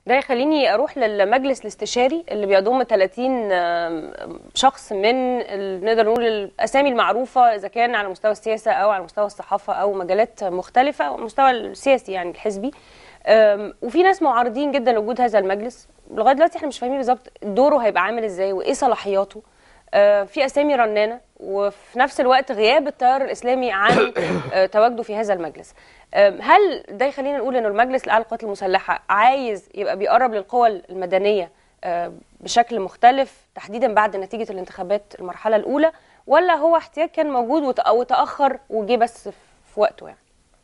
ده يخليني اروح للمجلس الاستشاري اللي بيضم 30 آم، شخص من ال- نقدر نقول الاسامي المعروفه اذا كان على مستوى السياسه او على مستوى الصحافه او مجالات مختلفه او المستوى السياسي يعني الحزبي آم، وفي ناس معارضين جدا لوجود هذا المجلس لغايه دلوقتي احنا مش فاهمين بالظبط دوره هيبقى عامل ازاي وايه صلاحياته آه، في اسامي رنانه وفي نفس الوقت غياب التيار الاسلامي عن آه، تواجده في هذا المجلس آم، هل ده يخلينا نقول انه المجلس الاعلى للقوات المسلحه عايز يبقى بيقرب للقوى المدنيه آه، بشكل مختلف تحديدا بعد نتيجه الانتخابات المرحله الاولى ولا هو احتياج كان موجود وت- وتاخر وجه بس في وقته يعني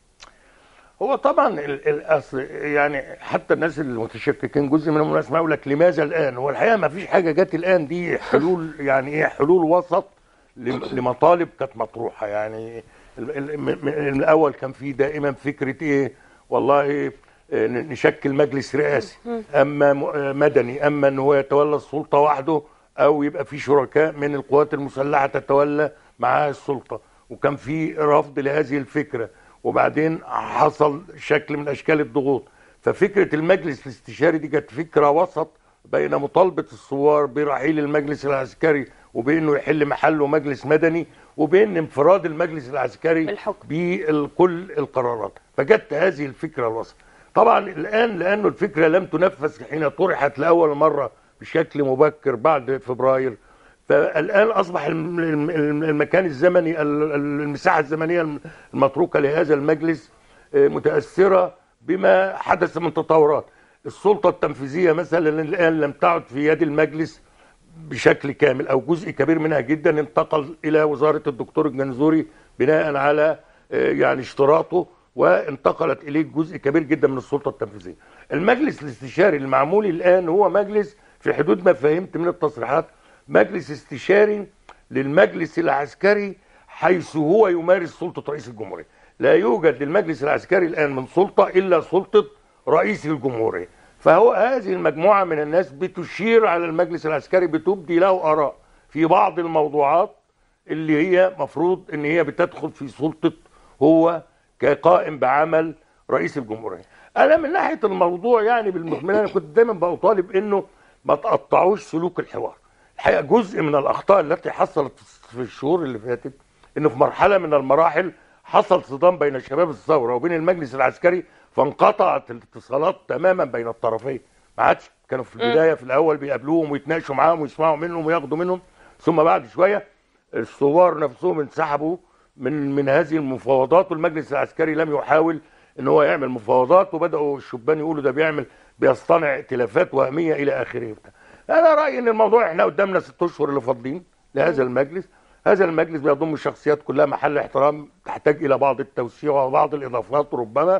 هو طبعا ال- الاصل يعني حتى الناس المتشككين جزء منهم الناس ما يقول لك لماذا الان؟ هو الحقيقه ما فيش حاجه جت الان دي حلول يعني ايه حلول وسط لم- لمطالب كانت مطروحه يعني ال- ال- م- م- الاول كان في دائما فكره ايه؟ والله آه، ن- نشكل مجلس رئاسي اما م- آه، مدني اما ان هو يتولى السلطه وحده او يبقى في شركاء من القوات المسلحه تتولى معاه السلطه وكان في رفض لهذه الفكره وبعدين حصل شكل من اشكال الضغوط ففكره المجلس الاستشاري دي كانت فكره وسط بين مطالبه الثوار برحيل المجلس العسكري وبانه يحل محله مجلس مدني وبين انفراد المجلس العسكري بالحكم. بكل القرارات فجت هذه الفكره الوسط طبعا الان لانه الفكره لم تنفذ حين طرحت لاول مره بشكل مبكر بعد فبراير فالان اصبح الم- الم- الم- المكان الزمني ال- ال- المساحه الزمنيه المتروكه لهذا المجلس آه، متاثره بما حدث من تطورات السلطه التنفيذيه مثلا الان لم تعد في يد المجلس بشكل كامل او جزء كبير منها جدا انتقل الى وزاره الدكتور الجنزوري بناء على آه، يعني اشتراطه وانتقلت اليه جزء كبير جدا من السلطه التنفيذيه. المجلس الاستشاري المعمول الان هو مجلس في حدود ما فهمت من التصريحات مجلس استشاري للمجلس العسكري حيث هو يمارس سلطه رئيس الجمهوريه. لا يوجد للمجلس العسكري الان من سلطه الا سلطه رئيس الجمهوريه. فهو هذه المجموعه من الناس بتشير على المجلس العسكري بتبدي له اراء في بعض الموضوعات اللي هي مفروض ان هي بتدخل في سلطه هو كقائم بعمل رئيس الجمهوريه. انا من ناحيه الموضوع يعني بالمجمل انا كنت دايما بطالب انه ما تقطعوش سلوك الحوار. الحقيقه جزء من الاخطاء التي حصلت في الشهور اللي فاتت انه في مرحله من المراحل حصل صدام بين شباب الثوره وبين المجلس العسكري فانقطعت الاتصالات تماما بين الطرفين ما عادش كانوا في البدايه في الاول بيقابلوهم ويتناقشوا معاهم ويسمعوا منهم وياخدوا منهم ثم بعد شويه الثوار نفسهم انسحبوا من من هذه المفاوضات والمجلس العسكري لم يحاول ان هو يعمل مفاوضات وبداوا الشبان يقولوا ده بيعمل بيصطنع ائتلافات وهميه الى اخره وبتاع. انا رايي ان الموضوع احنا قدامنا ست اشهر اللي فاضلين لهذا المجلس هذا المجلس بيضم الشخصيات كلها محل احترام تحتاج الى بعض التوسيع وبعض الاضافات ربما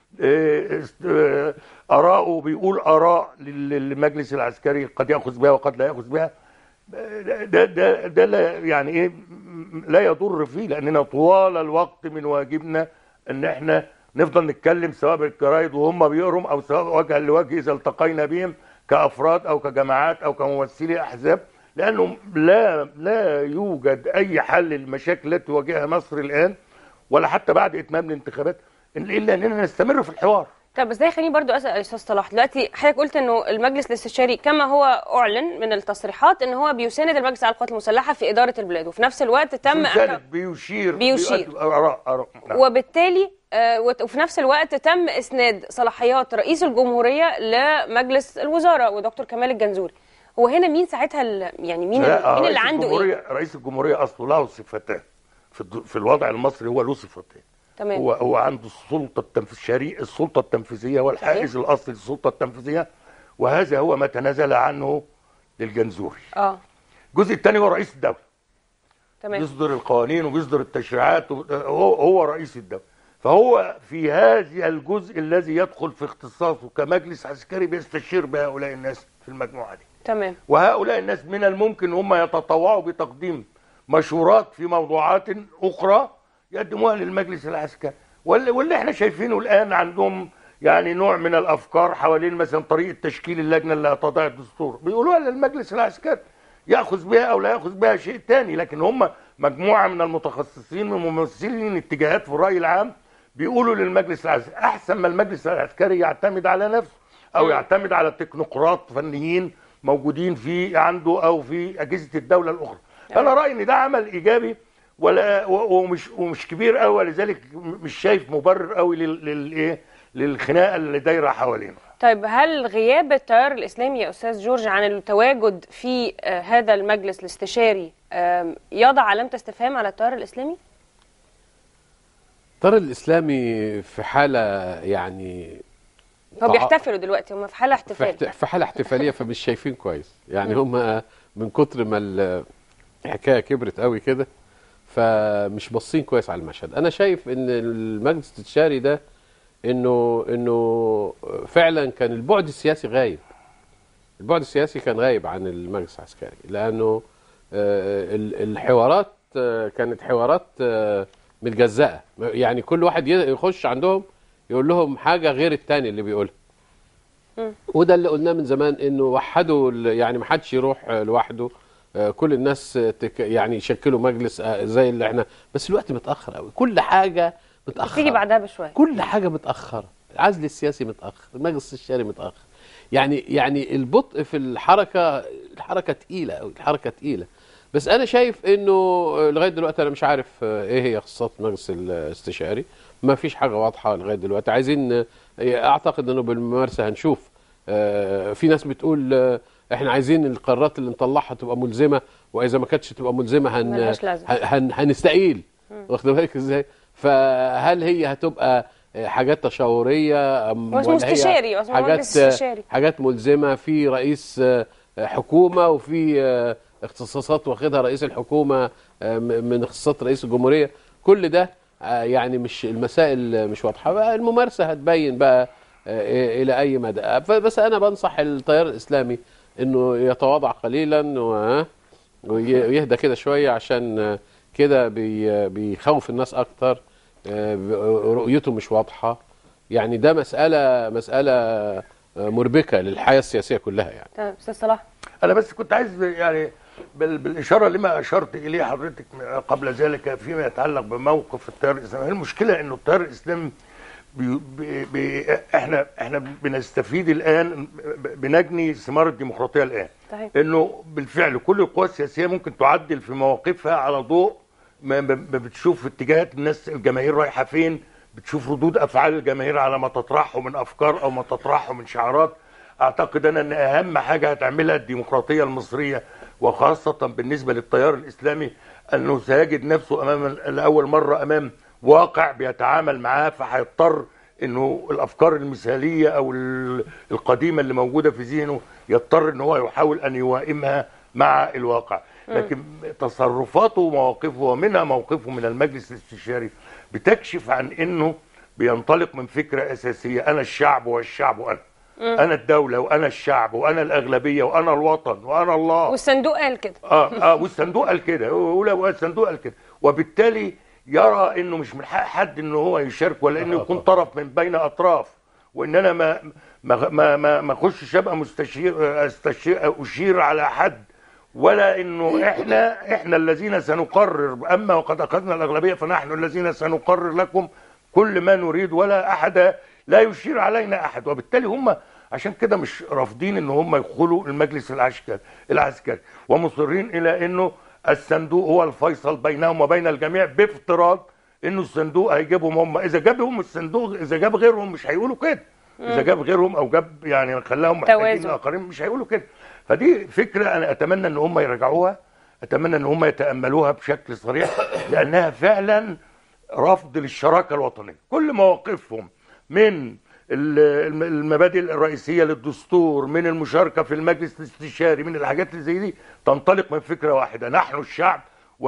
إيه، است- إيه، اراءه بيقول اراء لل- للمجلس العسكري قد ياخذ بها وقد لا ياخذ بها ده ده ده لا يعني ايه لا يضر فيه لاننا طوال الوقت من واجبنا ان احنا نفضل نتكلم سواء بالجرايد وهم بيقروا او سواء وجها لوجه اذا التقينا بهم كافراد او كجماعات او كممثلي احزاب لانه لا لا يوجد اي حل للمشاكل التي تواجهها مصر الان ولا حتى بعد اتمام الانتخابات الا اننا نستمر في الحوار طب بس ده يخليني برضو اسال يا استاذ صلاح دلوقتي حضرتك قلت انه المجلس الاستشاري كما هو اعلن من التصريحات ان هو بيساند المجلس على القوات المسلحه في اداره البلاد وفي نفس الوقت تم بيساند، بيشير بيشير. بيؤدي اراء اراء نعم. وبالتالي آه، وت- وفي نفس الوقت تم اسناد صلاحيات رئيس الجمهوريه لمجلس الوزراء ودكتور كمال الجنزوري هو هنا مين ساعتها ال- يعني مين لا، ال- مين اللي رئيس عنده ايه الجمهورية رئيس الجمهورية أصله له صفتان في الد- في الوضع المصري هو له صفتين تمام هو هو عنده السلطة التنفيذية السلطة التنفيذية والحائز الأصلي للسلطة التنفيذية وهذا هو ما تنازل عنه للجنزوري اه الجزء الثاني هو رئيس الدولة تمام بيصدر القوانين وبيصدر التشريعات و- هو هو رئيس الدولة فهو في هذا الجزء الذي يدخل في اختصاصه كمجلس عسكري بيستشير بهؤلاء الناس في المجموعة دي تمام وهؤلاء الناس من الممكن هم يتطوعوا بتقديم مشورات في موضوعات اخرى يقدموها للمجلس العسكري واللي, واللي احنا شايفينه الان عندهم يعني نوع من الافكار حوالين مثلا طريقه تشكيل اللجنه اللي هتضع الدستور بيقولوها للمجلس العسكري ياخذ بها او لا ياخذ بها شيء تاني لكن هم مجموعه من المتخصصين من ممثلين اتجاهات في الراي العام بيقولوا للمجلس العسكري احسن ما المجلس العسكري يعتمد على نفسه او يعتمد على تكنوقراط فنيين موجودين في عنده او في اجهزه الدوله الاخرى فانا رايي ان ده عمل ايجابي ولا و- ومش ومش كبير قوي لذلك مش شايف مبرر قوي لل- للايه للخناقه اللي دايره حوالينه طيب هل غياب التيار الاسلامي يا استاذ جورج عن التواجد في آه، هذا المجلس الاستشاري آم، يضع علامه استفهام على التيار الاسلامي؟ التيار الاسلامي في حاله يعني هو تع- بيحتفلوا دلوقتي هم في حاله في احتفال احت- في حاله احتفاليه فمش شايفين كويس يعني هم من كتر ما ال- الحكايه كبرت قوي كده فمش باصين كويس على المشهد انا شايف ان المجلس الاستشاري ده انه انه فعلا كان البعد السياسي غايب البعد السياسي كان غايب عن المجلس العسكري لانه آه، ال- الحوارات آه، كانت حوارات آه، متجزأة يعني كل واحد ي- يخش عندهم يقول لهم حاجة غير التاني اللي بيقولها وده اللي قلناه من زمان انه وحدوا ال- يعني ما حدش يروح آه، لوحده آه، كل الناس آه، تك يعني يشكلوا مجلس آه، زي اللي احنا بس الوقت متاخر قوي كل حاجه متاخره تيجي بعدها بشويه كل حاجه متاخره العزل السياسي متاخر المجلس الشاري متاخر يعني يعني البطء في الحركه الحركه تقيله قوي الحركه تقيله بس انا شايف انه آه، لغايه دلوقتي انا مش عارف آه، ايه هي خصائص المجلس الاستشاري ما فيش حاجه واضحه لغايه دلوقتي عايزين آه، اعتقد انه بالممارسه هنشوف آه، في ناس بتقول آه، احنا عايزين القرارات اللي نطلعها تبقى ملزمه واذا ما كانتش تبقى ملزمه هن ملهاش لازمة. هن هنستقيل واخد بالك ازاي فهل هي هتبقى حاجات تشاوريه أم هو اسمه ولا هي استشاري، اسمه حاجات مجلس استشاري. حاجات ملزمه في رئيس آه، حكومه وفي آه، اختصاصات واخدها رئيس الحكومه آه، م- من اختصاصات رئيس الجمهوريه كل ده آه، يعني مش المسائل مش واضحه بقى الممارسه هتبين بقى آه، الى اي مدى بس انا بنصح التيار الاسلامي انه يتواضع قليلا و- وي- ويهدى كده شويه عشان آه، كده بي- بيخوف الناس اكتر آه، ب- رؤيته مش واضحه يعني ده مساله مساله آه، مربكه للحياه السياسيه كلها يعني تمام استاذ صلاح انا بس كنت عايز يعني بال- بالاشاره لما اشرت اليه حضرتك قبل ذلك فيما يتعلق بموقف التيار الاسلامي المشكله انه التيار الاسلامي بي بي بي احنا احنا بنستفيد الان ب- بنجني ثمار الديمقراطيه الان صحيح. انه بالفعل كل القوى السياسيه ممكن تعدل في مواقفها على ضوء ما ما- ما بتشوف اتجاهات الناس الجماهير رايحه فين بتشوف ردود افعال الجماهير على ما تطرحه من افكار او ما تطرحه من شعارات اعتقد انا ان اهم حاجه هتعملها الديمقراطيه المصريه وخاصه بالنسبه للتيار الاسلامي انه سيجد نفسه امام لاول مره امام واقع بيتعامل معاه فهيضطر انه الافكار المثاليه او ال- القديمه اللي موجوده في ذهنه يضطر ان هو يحاول ان يوائمها مع الواقع لكن تصرفاته ومواقفه ومنها موقفه من المجلس الاستشاري بتكشف عن انه بينطلق من فكره اساسيه انا الشعب والشعب انا انا الدوله وانا الشعب وانا الاغلبيه وانا الوطن وانا الله والصندوق قال كده اه اه والصندوق قال كده هو هو الصندوق قال كده وبالتالي يرى انه مش من حق حد انه هو يشارك ولا انه يكون طرف من بين اطراف وان انا ما ما ما ما ما اخشش ابقى مستشير استشير اشير على حد ولا انه احنا احنا الذين سنقرر اما وقد اخذنا الاغلبيه فنحن الذين سنقرر لكم كل ما نريد ولا احد لا يشير علينا احد وبالتالي هم عشان كده مش رافضين ان هم يدخلوا المجلس العسكري العسكري ومصرين الى انه الصندوق هو الفيصل بينهم وبين الجميع بافتراض انه الصندوق هيجيبهم هم اذا جابهم الصندوق اذا جاب غيرهم مش هيقولوا كده اذا جاب غيرهم او جاب يعني خلاهم محتاجين توازن. اخرين مش هيقولوا كده فدي فكره انا اتمنى ان هم يراجعوها اتمنى ان هم يتاملوها بشكل صريح لانها فعلا رفض للشراكه الوطنيه كل مواقفهم من ال- الم- المبادئ الرئيسيه للدستور من المشاركه في المجلس الاستشاري من الحاجات اللي زي دي تنطلق من فكره واحده نحن الشعب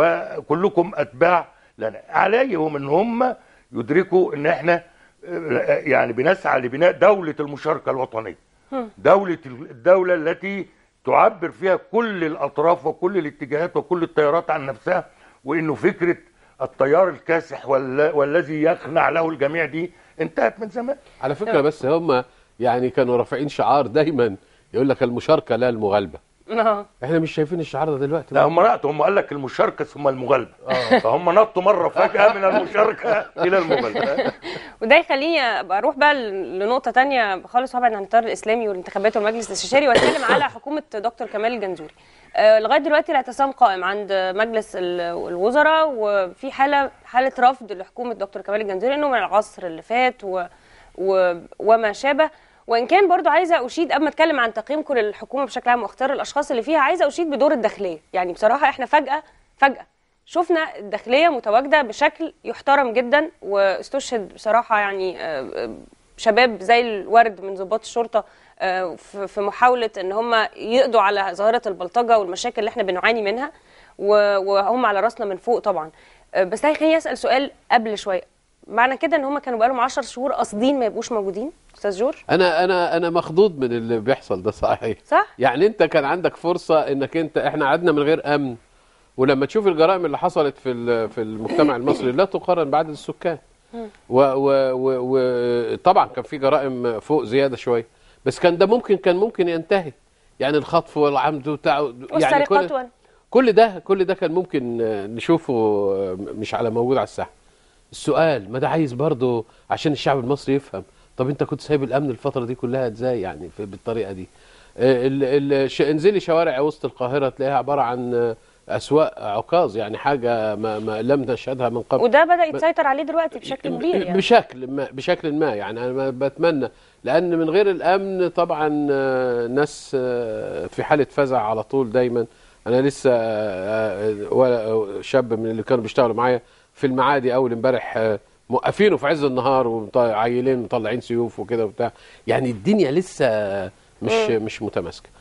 وكلكم اتباع لنا عليهم ان هم يدركوا ان احنا آه، يعني بنسعى لبناء دوله المشاركه الوطنيه دولة الدولة التي تعبر فيها كل الأطراف وكل الاتجاهات وكل التيارات عن نفسها وإنه فكرة التيار الكاسح وال- والذي يخنع له الجميع دي انتهت من زمان على فكره بس هم يعني كانوا رافعين شعار دايما يقول لك المشاركه لا المغالبه آه. احنا مش شايفين الشعار ده دلوقتي لا هم نقطوا هم قال لك المشاركه ثم المغالبه فهم نطوا مره فجاه من المشاركه الى المغالبه وده يخليني أبقى اروح بقى ل- لنقطه تانية خالص وابعد عن الاطار الاسلامي والانتخابات والمجلس الاستشاري واتكلم على حكومه دكتور كمال الجنزوري آه، لغايه دلوقتي الاعتصام قائم عند مجلس ال- الوزراء وفي حاله حاله رفض لحكومه دكتور كمال الجنزوري انه من العصر اللي فات و و وما شابه وان كان برضو عايزه اشيد قبل ما اتكلم عن تقييمكم للحكومه بشكل عام واختيار الاشخاص اللي فيها عايزه اشيد بدور الداخليه يعني بصراحه احنا فجاه فجاه شفنا الداخليه متواجده بشكل يحترم جدا واستشهد بصراحه يعني آه، آه، شباب زي الورد من ضباط الشرطه آه، في في محاوله ان هم يقضوا على ظاهره البلطجه والمشاكل اللي احنا بنعاني منها و- وهم على راسنا من فوق طبعا آه، بس ده يخليني اسال سؤال قبل شويه معنى كده ان هم كانوا بقالهم 10 شهور قاصدين ما يبقوش موجودين استاذ جورج انا انا انا مخضوض من اللي بيحصل ده صحيح صح يعني انت كان عندك فرصه انك انت احنا قعدنا من غير امن ولما تشوف الجرائم اللي حصلت في ال- في المجتمع المصري لا تقارن بعدد السكان وطبعا كان في جرائم فوق زياده شويه بس كان ده ممكن كان ممكن ينتهي يعني الخطف والعمد وبتاع يعني والسرقات كل, وال- كل ده كل ده كان ممكن آه، نشوفه آه، مش على موجود على الساحه السؤال ما ده عايز برضه عشان الشعب المصري يفهم طب انت كنت سايب الامن الفتره دي كلها ازاي يعني في بالطريقه دي آه، ال- ال- ش- انزلي شوارع وسط القاهره تلاقيها عباره عن آه، اسواق عكاظ يعني حاجه ما, ما لم نشهدها من قبل وده بدا يتسيطر عليه دلوقتي بشكل كبير يعني بشكل ما بشكل ما يعني انا ما بتمنى لان من غير الامن طبعا آه، ناس آه، في حاله فزع على طول دايما انا لسه آه، آه، ولا- شاب من اللي كانوا بيشتغلوا معايا في المعادي اول امبارح آه، موقفينه في عز النهار وعيلين مطلعين سيوف وكده وبتاع يعني الدنيا لسه مش مش متماسكه